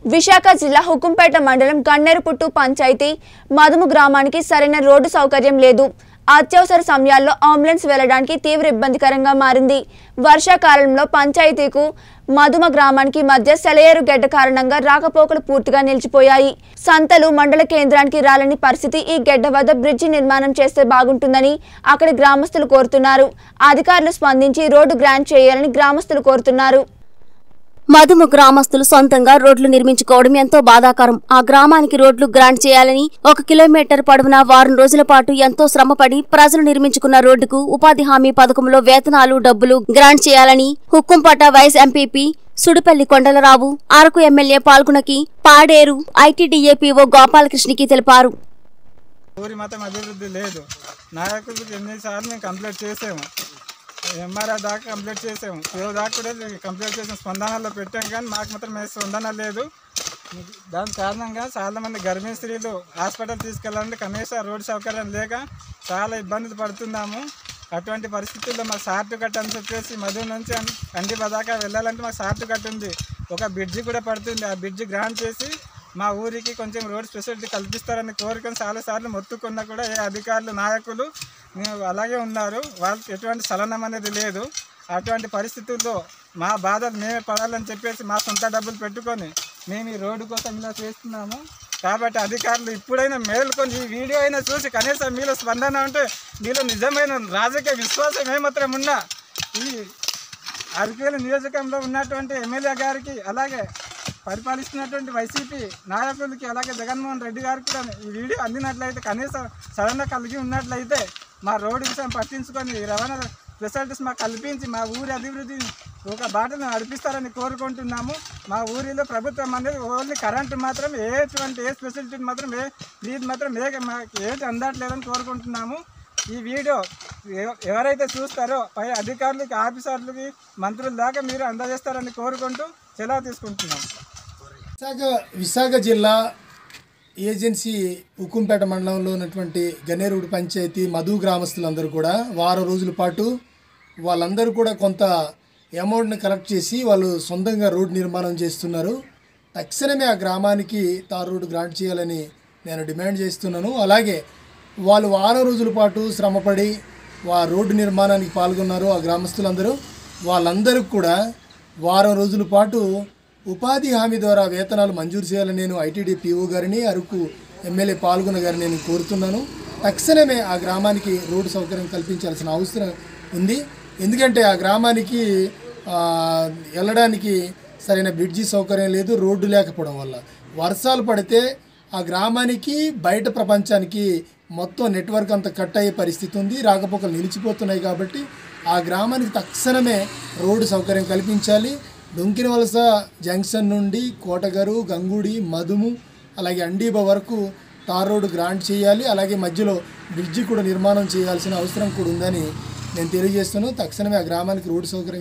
విశాఖ జిల్లా హుకుంపేట మండలం గన్నేరుపుట్టు పంచాయతీ మదుము గ్రామానికి సరైన రోడ్డు సౌకర్యం లేదు అత్యవసర సమయాల్లో అంబులెన్స్ వెళ్లడానికి తీవ్ర ఇబ్బందికరంగా మారింది వర్షాకాలంలో పంచాయతీకు మధుమ గ్రామానికి మధ్య సెలయేరు గడ్డ కారణంగా రాకపోకలు పూర్తిగా నిలిచిపోయాయి సంతలు మండల కేంద్రానికి రాలని పరిస్థితి ఈ గడ్డ వద్ద బ్రిడ్జి నిర్మాణం చేస్తే బాగుంటుందని అక్కడి గ్రామస్తులు కోరుతున్నారు అధికారులు స్పందించి రోడ్డు గ్రాంట్ చేయాలని గ్రామస్తులు కోరుతున్నారు మధుము గ్రామస్తులు సొంతంగా రోడ్లు నిర్మించుకోవడం ఎంతో బాధాకరం ఆ గ్రామానికి రోడ్లు గ్రాంట్ చేయాలని ఒక కిలోమీటర్ పొడవునా వారం రోజుల పాటు ఎంతో శ్రమపడి ప్రజలు నిర్మించుకున్న రోడ్డుకు ఉపాధి హామీ పథకంలో వేతనాలు డబ్బులు గ్రాంట్ చేయాలని Hukumpeta vice MPP Sudipalli Kondalarao Araku MLA పాల్గొనకి పాడేరు ఐటీడీఏపీఓ గోపాలకృష్ణకి తెలిపారు ఊరి మాత్రం అభివృద్ధి లేదు నాయకులకు ఎన్నిసార్లు మేము కంప్లీట్ చేసాము ఎంఆర్ఆర్ దాకా కంప్లీట్ చేసాము ఏదో దాకా కూడా కంప్లీట్ చేసాం స్పందనలో పెట్టాం కానీ మాకు మాత్రం ఏ స్పందన లేదు దాని కారణంగా చాలా మంది గర్భిణీ స్త్రీలు హాస్పిటల్ తీసుకెళ్ళాలంటే కనీస రోడ్డు సౌకర్యం లేక చాలా ఇబ్బందులు పడుతున్నాము అటువంటి పరిస్థితుల్లో మాకు సార్టు కట్ అని చెప్పేసి మధు నుంచి అన్- అండిప దాకా వెళ్ళాలంటే మాకు సార్టు కట్ ఉంది ఒక బ్రిడ్జి కూడా పడుతుంది ఆ బ్రిడ్జి గ్రాంట్ చేసి మా ఊరికి కొంచెం రోడ్ ఫెసిలిటీ కల్పిస్తారని కోరుకొని చాలాసార్లు మొత్తుకున్నా కూడా ఏ అధికారులు నాయకులు మేము అలాగే ఉన్నారు వాళ్ళకి ఎటువంటి చలనం అనేది లేదు అటువంటి పరిస్థితుల్లో మా బాధలు మేమే పడాలని చెప్పేసి మా సొంత డబ్బులు పెట్టుకొని మేము ఈ రోడ్డు కోసం ఇలా చేస్తున్నాము కాబట్టి అధికారులు ఇప్పుడైనా మేలుకొని ఈ వీడియో అయినా చూసి కనీసం మీలో స్పందన ఉంటే మీలో నిజమైన రాజకీయ విశ్వాసం ఏమాత్రం ఉన్నా ఈ అరకేలు నియోజకంలో ఉన్నటువంటి ఎమ్మెల్యే గారికి అలాగే పరిపాలిస్తున్నటువంటి వైసీపీ నాయకులకి అలాగే జగన్మోహన్ రెడ్డి గారికి కూడా ఈ వీడియో అందినట్లయితే కనీసం సడన్గా కలిగి ఉన్నట్లయితే మా రోడ్డు విషయం పట్టించుకొని ఈ రవాణా ఫెసిలిటీస్ మాకు కల్పించి మా ఊరి అభివృద్ధిని ఒక బాటను నడిపిస్తారని కోరుకుంటున్నాము మా ఊరిలో ప్రభుత్వం అనేది ఓన్లీ కరెంటు మాత్రం ఎటువంటి ఏ ఫెసిలిటీ మాత్రం ఏ ప్లీజ్ మాత్రం ఏ మాకు ఏంటి అందట్లేదని కోరుకుంటున్నాము ఈ వీడియో ఎవ- ఎవరైతే చూస్తారో పై అధికారులకి ఆఫీసర్లకి మంత్రుల దాకా మీరు అందజేస్తారని కోరుకుంటూ సెలవు తీసుకుంటున్నాం విశాఖ విశాఖ జిల్లా ఏజెన్సీ ఉక్కుంపేట మండలంలో ఉన్నటువంటి గన్నేరుడు పంచాయతీ మధు గ్రామస్తులందరూ కూడా వారం రోజుల పాటు వాళ్ళందరూ కూడా కొంత అమౌంట్ని కలెక్ట్ చేసి వాళ్ళు సొంతంగా రోడ్డు నిర్మాణం చేస్తున్నారు తక్షణమే ఆ గ్రామానికి తార్ రోడ్డు గ్రాంట్ చేయాలని నేను డిమాండ్ చేస్తున్నాను అలాగే వాళ్ళు వారం రోజుల పాటు శ్రమపడి వా రోడ్డు నిర్మాణానికి పాల్గొన్నారు ఆ గ్రామస్తులందరూ వాళ్ళందరికీ కూడా వారం రోజుల పాటు ఉపాధి హామీ ద్వారా వేతనాలు మంజూరు చేయాలని నేను ఐటీడీ పీఓ గారిని అరకు ఎమ్మెల్యే పాల్గొన్న గారిని నేను కోరుతున్నాను తక్షణమే ఆ గ్రామానికి రోడ్డు సౌకర్యం కల్పించాల్సిన అవసరం ఉంది ఎందుకంటే ఆ గ్రామానికి ఆ, వెళ్ళడానికి సరైన బ్రిడ్జి సౌకర్యం లేదు రోడ్డు లేకపోవడం వల్ల వర్షాలు పడితే ఆ గ్రామానికి బయట ప్రపంచానికి మొత్తం నెట్వర్క్ అంతా కట్ అయ్యే పరిస్థితి ఉంది రాకపోకలు నిలిచిపోతున్నాయి కాబట్టి ఆ గ్రామానికి తక్షణమే రోడ్డు సౌకర్యం కల్పించాలి డొంకిన వలస జంక్షన్ నుండి కోటగారు గంగూడి మధుము అలాగే అండీబ వరకు తార్ రోడ్డు గ్రాంట్ చేయాలి అలాగే మధ్యలో బ్రిడ్జి కూడా నిర్మాణం చేయాల్సిన అవసరం కూడా ఉందని నేను తెలియజేస్తున్నాను తక్షణమే ఆ గ్రామానికి రోడ్డు సౌకర్యం